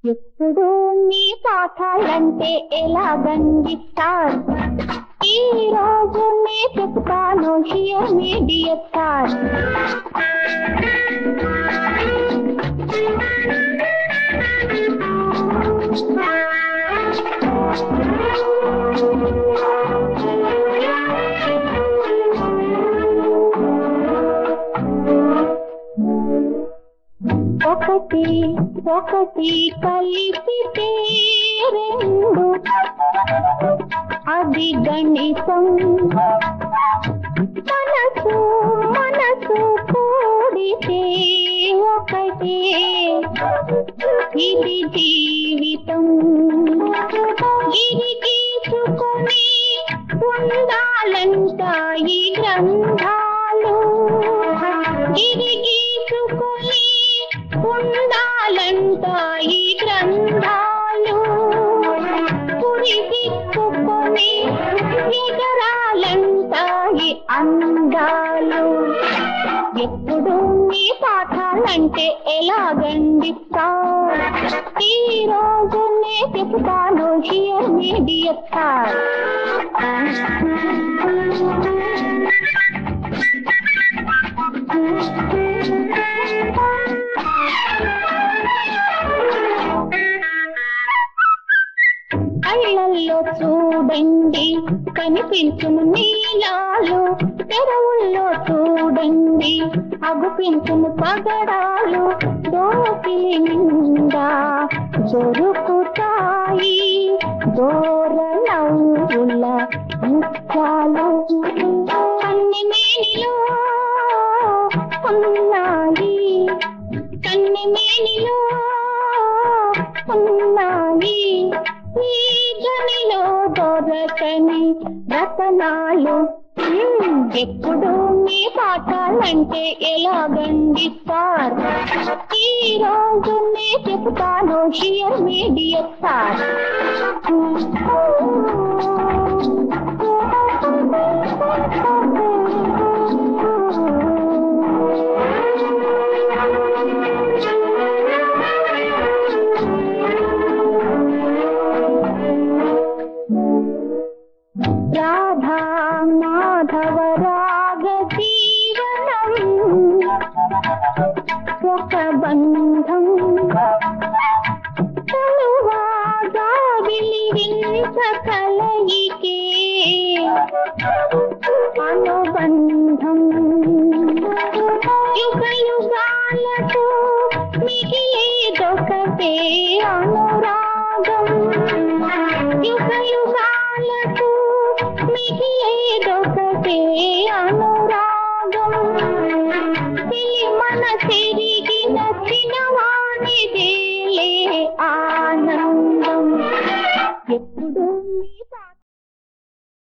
ఎప్పుడు మీ పాఠాలంటే ఎలాగండి సార్ ఈ రోజు నే చెప్తాను హియర్ మీ డియర్ సార్ ఒకటి ఒకటి కలిపితే రెండు అది గణితం మనసు మనసు కూడితే ఒకటే ఇది జీవితం ఇది తీసుకొని ఉండాలంట ఈ గ్రంథాలు ఇది గీసుకొని ఉండాలంట ఈ గ్రంథాలు పురిదిక్కుకొని ఎగరాలంట ఈ అందాలు ఎప్పుడు మీ పాఠాలంటే ఎలాగండి సార్ ఈ రోజు నే చెప్తాను హియర్ మీ డియర్ సార్ కళ్ళల్లో చూడండి కనిపించును నీలాలు తెరవుల్లో చూడండి అగుపించును పగడాలు దోసి నిండా దొరుకుతాయి దూర నవ్వుల ముత్యాలు కన్ని మేనిలో ఉన్నాయి కన్ని మేనిలో ఉన్నాయి ఈ గనిలో దొరకని రతనాలు మ్మ్, ఎప్పుడు మీ పాఠాలంటే ఎలాగండి సార్ ఈ రోజు నే చెప్తాను hear me dear sir Radha Madhava రాగ జీవనం ఒక బంధం తనువాగా విలిరించ కలయికే అనుబంధం యుగ యుగాలకు మిగిలేదొకటే అనురాగం యుగ యుగాలకు మిగిలేదొకటే అను